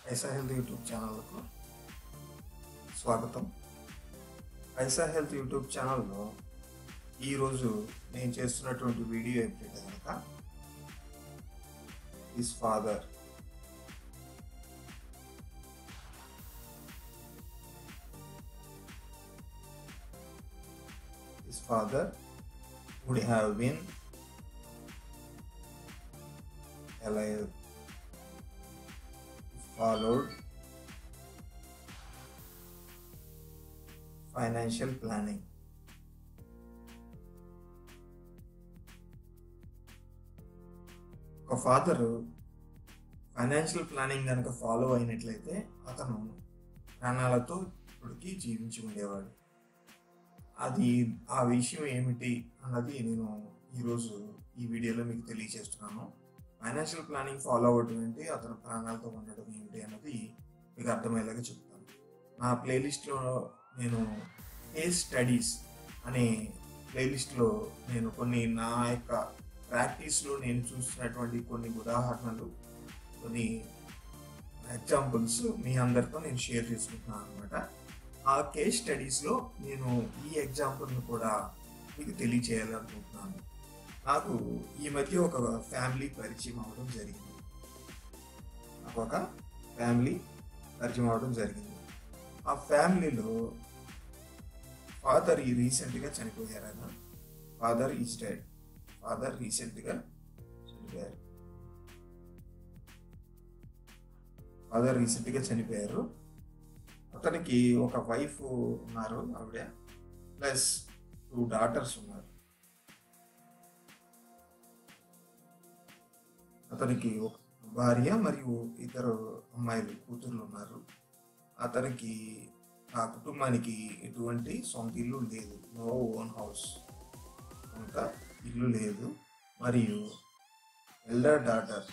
ఐసా health YouTube ఛానల్కు స్వాగతం ఐసా health YouTube ఛానల్లో ఈరోజు నేను చేస్తున్నటువంటి వీడియో ఏంటంటే కనుక his father his father would have been alive followed financial planning ఒక ఫాదర్ ఫైనాన్షియల్ ప్లానింగ్ కనుక ఫాలో అయినట్లయితే అతను ప్రాణాలతో ఇప్పటికీ జీవించి ఉండేవాడు అది ఆ విషయం ఏమిటి అన్నది నేను ఈరోజు ఈ వీడియోలో మీకు తెలియజేస్తున్నాను ఫైనాన్షియల్ ప్లానింగ్ ఫాలో అవ్వడం ఏంటి అతను ప్రాణాలతో ఉండడం ఏంటి అన్నది మీకు అర్థమయ్యేలాగా చెప్తాను నా ప్లేలిస్ట్లో నేను కేస్ స్టడీస్ అనే ప్లేలిస్ట్లో నేను కొన్ని నా యొక్క ప్రాక్టీస్లో నేను చూసినటువంటి కొన్ని ఉదాహరణలు కొన్ని ఎగ్జాంపుల్స్ మీ అందరితో నేను షేర్ చేసుకుంటున్నాను అనమాట ఆ కేస్ స్టడీస్లో నేను ఈ ఎగ్జాంపుల్ని కూడా మీకు తెలియచేయాలనుకుంటున్నాను నాకు ఈ మధ్య ఒక ఫ్యామిలీ పరిచయం అవడం జరిగింది నాకు ఒక ఫ్యామిలీ పరిచయం అవడం జరిగింది ఆ ఫ్యామిలీలో ఫాదర్ ఈ రీసెంట్గా చనిపోయారన్న ఫాదర్ ఈ డెడ్ ఫాదర్ రీసెంట్గా చనిపోయారు ఫాదర్ రీసెంట్గా చనిపోయారు అతనికి ఒక వైఫ్ ఉన్నారు ఆవిడ ప్లస్ టూ డాటర్స్ ఉన్నారు అతనికి ఒక భార్య మరియు ఇద్దరు అమ్మాయిలు కూతుర్లు ఉన్నారు అతనికి ఆ కుటుంబానికి ఎటువంటి సొంత ఇల్లు లేదు నో ఓన్ హౌస్ సొంత ఇల్లు లేదు మరియు ఎల్డర్ డాటర్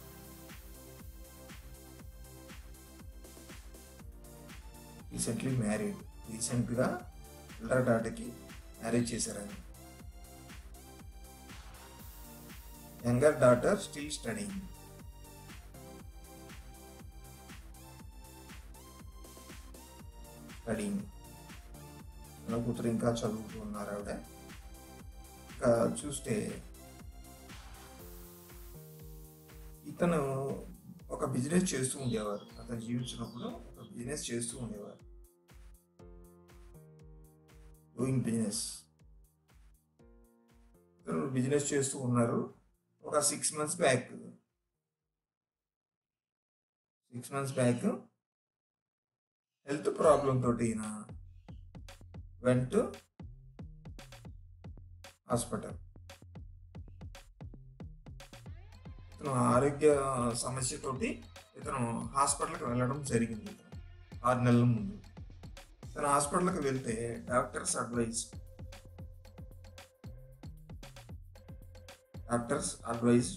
రీసెంట్లీ మ్యారీడ్ రీసెంట్గా ఎల్డర్ డాటర్కి మ్యారేజ్ చేశారని younger daughter still studying. Studying నా కూతురు ఇంకా చదువుతూ ఉన్నారు ఆవిడ ఇంకా చూస్తే ఇతను ఒక బిజినెస్ చేస్తూ ఉండేవారు అతను జీవించినప్పుడు ఒక బిజినెస్ చేస్తూ ఉండేవారు డూయింగ్ బిజినెస్ ఇతను బిజినెస్ చేస్తూ ఉన్నారు ఒక six months back six months back health problem తోటి ఈయన వెంట్ హాస్పిటల్ ఇతను ఆరోగ్య సమస్యతోటి ఇతను హాస్పిటల్కి వెళ్ళడం జరిగింది ఆరు నెలల ముందు ఇతను హాస్పిటల్కి వెళ్తే doctors advise doctors advise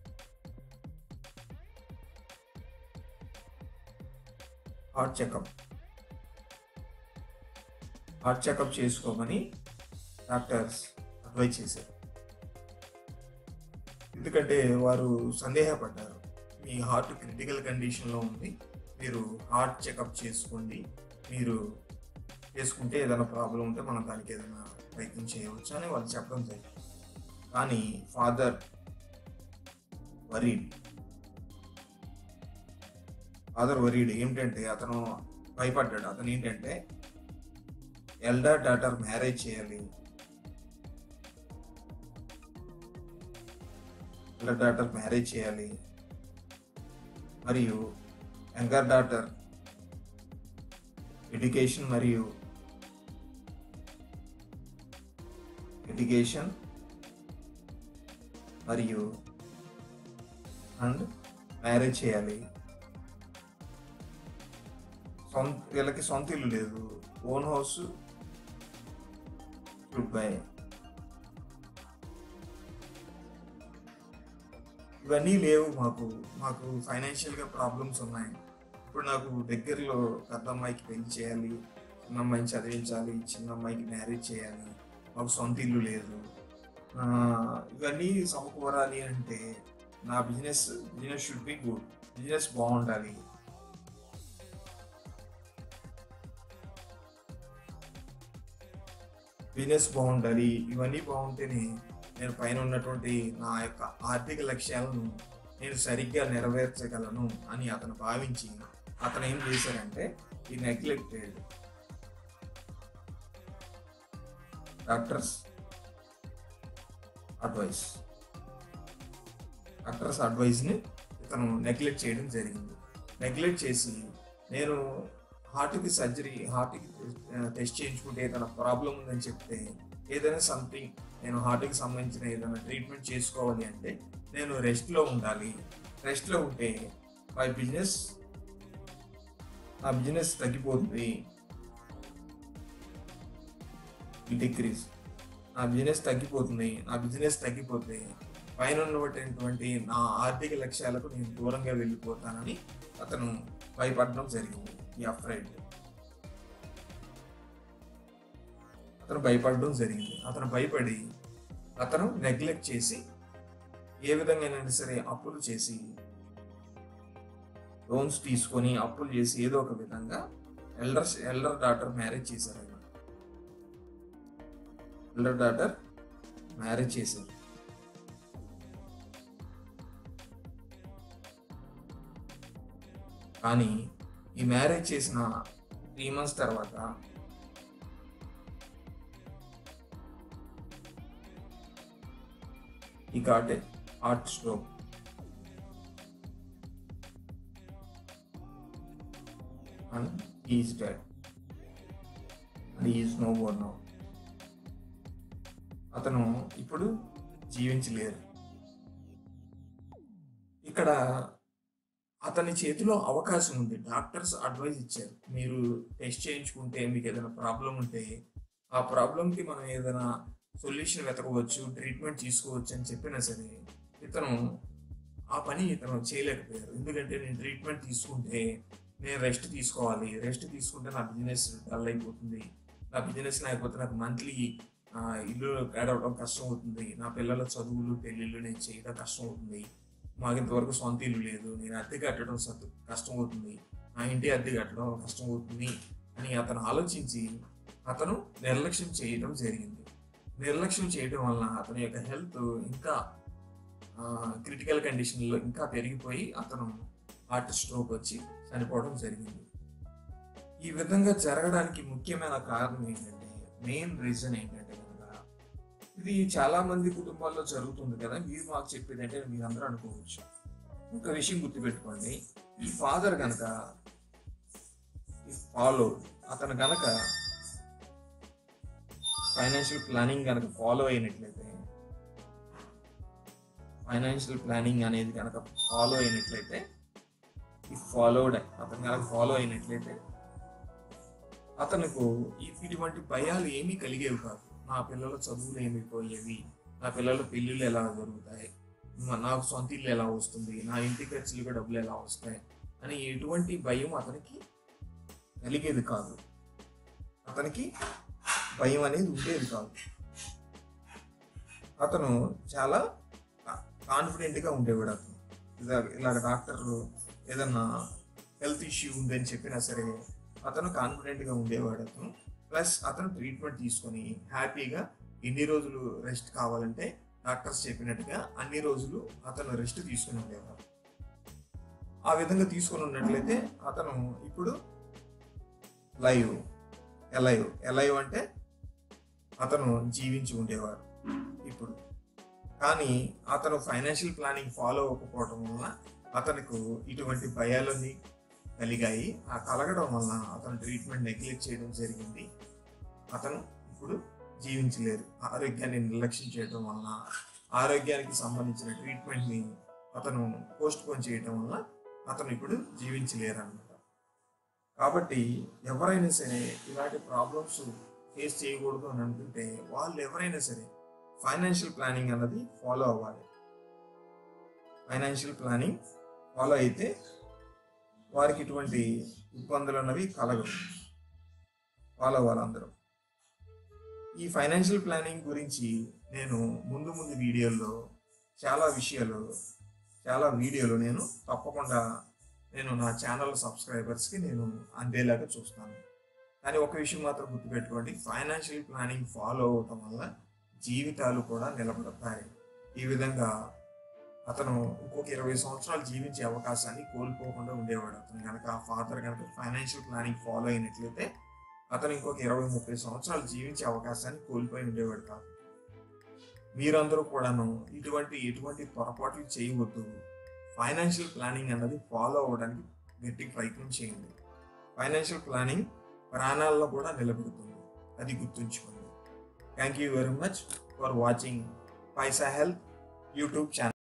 heart checkup heart checkup చేసుకోమని డాక్టర్స్ అడ్వైజ్ చేశారు ఎందుకంటే వారు సందేహపడ్డారు మీ హార్ట్ క్రిటికల్ కండిషన్లో ఉంది మీరు హార్ట్ చెకప్ చేసుకోండి మీరు చేసుకుంటే ఏదైనా ప్రాబ్లం ఉంటే మనం దానికి ఏదైనా ప్రయత్నం చేయవచ్చు అని వాళ్ళు చెప్పడం జరిగింది కానీ ఫాదర్ వరీడ్ ఫాదర్ వరీడ్ ఏంటంటే అతను భయపడ్డాడు అతను ఏంటంటే ఎల్డర్ డాటర్ మ్యారేజ్ చేయాలి ఎల్డర్ డాటర్ మ్యారేజ్ చేయాలి మరియు యంగర్ డాటర్ ఎడ్యుకేషన్ మరియు ఎడ్యుకేషన్ మరియు అండ్ మ్యారేజ్ చేయాలి సొంత వీళ్ళకి సొంత ఇల్లు లేదు ఓన్ హౌస్ గుడ్ బై ఇవన్నీ లేవు మాకు మాకు ఫైనాన్షియల్గా ప్రాబ్లమ్స్ ఉన్నాయి ఇప్పుడు నాకు దగ్గరలో పెద్ద అమ్మాయికి పెళ్లి చేయాలి చిన్న అమ్మాయిని చదివించాలి చిన్న అమ్మాయికి మ్యారేజ్ చేయాలి మాకు సొంత ఇల్లు లేదు ఆ, ఇవన్నీ సమకూరాలి అంటే నా business business should be good business బాగుండాలి బిజినెస్ బాగుండాలి ఇవన్నీ బాగుంటేనే నేను పైన ఉన్నటువంటి నా యొక్క ఆర్థిక లక్ష్యాలను నేను సరిగ్గా నెరవేర్చగలను అని అతను భావించి అతను ఏం చేశారంటే ఈ నెగ్లెక్టెడ్ డాక్టర్స్ అడ్వైస్ డాక్టర్స్ అడ్వైస్ని ఇతను నెగ్లెక్ట్ చేయడం జరిగింది నెగ్లెక్ట్ చేసి నేను హార్ట్కి సర్జరీ హార్ట్కి టెస్ట్ చేయించుకుంటే ఏదైనా ప్రాబ్లం ఉందని చెప్తే ఏదైనా సంథింగ్ నేను హార్ట్కి సంబంధించిన ఏదైనా ట్రీట్మెంట్ చేసుకోవాలి అంటే నేను రెస్ట్లో ఉండాలి రెస్ట్లో ఉంటే మై బిజినెస్ నా బిజినెస్ తగ్గిపోతుంది డిక్రీజ్ నా బిజినెస్ తగ్గిపోతుంది నా బిజినెస్ తగ్గిపోతే పైన ఉన్నటువంటి నా ఆర్థిక లక్ష్యాలకు నేను దూరంగా వెళ్ళిపోతానని అతను భయపడడం జరిగింది ఈ అఫ్రైడ్ అతను భయపడడం జరిగింది అతను భయపడి అతను నెగ్లెక్ట్ చేసి ఏ విధంగా సరే అప్పులు చేసి లోన్స్ తీసుకొని అప్పులు చేసి ఏదో ఒక విధంగా ఎల్డర్ ఎల్డర్ డాటర్ మ్యారేజ్ చేశారు ఆయన ఎల్డర్ డాటర్ మ్యారేజ్ చేశారు కానీ ఈ మ్యారేజ్ చేసిన త్రీ మంత్స్ తర్వాత ఈ got a heart stroke and he is dead and he is no more now అతను ఇప్పుడు జీవించలేరు ఇక్కడ అతని చేతిలో అవకాశం ఉంది డాక్టర్స్ అడ్వైస్ ఇచ్చారు మీరు టెస్ట్ చేయించుకుంటే మీకు ఏదైనా ప్రాబ్లం ఉంటే ఆ ప్రాబ్లంకి మనం ఏదైనా సొల్యూషన్ వెతకవచ్చు ట్రీట్మెంట్ తీసుకోవచ్చు అని చెప్పినా సరే ఇతను ఆ పని ఇతను చేయలేకపోయారు ఎందుకంటే నేను ట్రీట్మెంట్ తీసుకుంటే నేను రెస్ట్ తీసుకోవాలి రెస్ట్ తీసుకుంటే నా బిజినెస్ డల్ అయిపోతుంది నా బిజినెస్ లేకపోతే నాకు మంత్లీ ఇల్లు గడవడం కష్టం అవుతుంది నా పిల్లల చదువులు పెళ్ళిళ్ళు నేను చేయడం కష్టం అవుతుంది మాకు ఇంతవరకు సొంత ఇల్లు లేదు నేను అద్దె కట్టడం సత్ కష్టం అవుతుంది నా ఇంటి అద్దె కట్టడం కష్టం అవుతుంది అని అతను ఆలోచించి అతను నిర్లక్ష్యం చేయడం జరిగింది నిర్లక్ష్యం చేయడం వలన అతని యొక్క హెల్త్ ఇంకా క్రిటికల్ కండిషన్లో ఇంకా పెరిగిపోయి అతను హార్ట్ స్ట్రోక్ వచ్చి చనిపోవడం జరిగింది ఈ విధంగా జరగడానికి ముఖ్యమైన కారణం ఏంటంటే మెయిన్ రీజన్ ఏంటంటే కనుక ఇది చాలా మంది కుటుంబాల్లో జరుగుతుంది కదా మీరు మాకు చెప్పేది అంటే మీరు అందరూ అనుకోవచ్చు ఒక విషయం గుర్తుపెట్టుకోండి ఈ ఫాదర్ కనుక ఫాలో అతను కనుక ఫైనాన్షియల్ ప్లానింగ్ కనుక ఫాలో అయినట్లయితే ఫైనాన్షియల్ ప్లానింగ్ అనేది కనుక ఫాలో అయినట్లయితే ఈ ఫాలోడ్ అతను కనుక ఫాలో అయినట్లయితే అతనుకు ఈ- ఇటువంటి భయాలు ఏమీ కలిగేవి కాదు నా పిల్లల చదువులు ఏమైపోయేవి నా పిల్లల పెళ్ళిళ్ళు ఎలా జరుగుతాయి మ- నాకు సొంత ఇల్లు ఎలా వస్తుంది నా ఇంటి ఖర్చులకు డబ్బులు ఎలా వస్తాయి అని ఎటువంటి భయం అతనికి కలిగేది కాదు అతనికి భయం అనేది ఉండేది కాదు అతను చాలా కాన్ఫిడెంట్గా ఉండేవాడు అతను ఇలా ఇలాగ డాక్టర్ ఏదన్నా హెల్త్ ఇష్యూ ఉందని చెప్పినా సరే అతను కాన్ఫిడెంట్గా ఉండేవాడు అతను ప్లస్ అతను ట్రీట్మెంట్ తీసుకొని హ్యాపీగా ఎన్ని రోజులు రెస్ట్ కావాలంటే డాక్టర్స్ చెప్పినట్టుగా అన్ని రోజులు అతను రెస్ట్ తీసుకుని ఉండేవాడు ఆ విధంగా తీసుకుని ఉన్నట్లయితే అతను ఇప్పుడు లైవ్ ఎలైవ్ ఎలైవ్ అంటే అతను జీవించి ఉండేవారు ఇప్పుడు కానీ అతను ఫైనాన్షియల్ ప్లానింగ్ ఫాలో అవ్వకపోవడం వలన అతనికి ఇటువంటి భయాలన్నీ కలిగాయి ఆ కలగడం వలన అతను ట్రీట్మెంట్ నెగ్లెక్ట్ చేయడం జరిగింది అతను ఇప్పుడు జీవించలేరు ఆరోగ్యాన్ని నిర్లక్ష్యం చేయడం వలన ఆరోగ్యానికి సంబంధించిన ట్రీట్మెంట్ని అతను పోస్ట్ పోన్ చేయడం వలన అతను ఇప్పుడు జీవించలేరు అన్నమాట కాబట్టి ఎవరైనా సరే ఇలాంటి ప్రాబ్లమ్స్ ఫేస్ చేయకూడదు అని అనుకుంటే వాళ్ళు ఎవరైనా సరే ఫైనాన్షియల్ ప్లానింగ్ అన్నది ఫాలో అవ్వాలి ఫైనాన్షియల్ ప్లానింగ్ ఫాలో అయితే వారికి ఇటువంటి ఇబ్బందులు అన్నవి కలగవు ఫాలో అవ్వాలి అందరూ ఈ ఫైనాన్షియల్ ప్లానింగ్ గురించి నేను ముందు ముందు వీడియోల్లో చాలా విషయాలు చాలా వీడియోలు నేను తప్పకుండా నేను నా ఛానల్ సబ్స్క్రైబర్స్కి నేను అందేలాగా చూస్తాను కానీ ఒక విషయం మాత్రం గుర్తుపెట్టుకోండి ఫైనాన్షియల్ ప్లానింగ్ ఫాలో అవటం వల్ల జీవితాలు కూడా నిలబడతాయి ఈ విధంగా అతను ఇంకొక ఇరవై సంవత్సరాలు జీవించే అవకాశాన్ని కోల్పోకుండా ఉండేవాడు అతను కనుక ఆ ఫాదర్ కనుక ఫైనాన్షియల్ ప్లానింగ్ ఫాలో అయినట్లయితే అతను ఇంకొక ఇరవై ముప్పై సంవత్సరాలు జీవించే అవకాశాన్ని కోల్పోయి ఉండేవాడు కాదు మీరందరూ కూడాను ఇటువంటి ఎటువంటి పొరపాట్లు చేయవద్దు ఫైనాన్షియల్ ప్లానింగ్ అన్నది ఫాలో అవ్వడానికి గట్టి ప్రయత్నం చేయండి ఫైనాన్షియల్ ప్లానింగ్ ప్రాణాల్లో కూడా నిలబెడుతుంది అది గుర్తుంచుకోండి thank you very much for watching Paisa health YouTube channel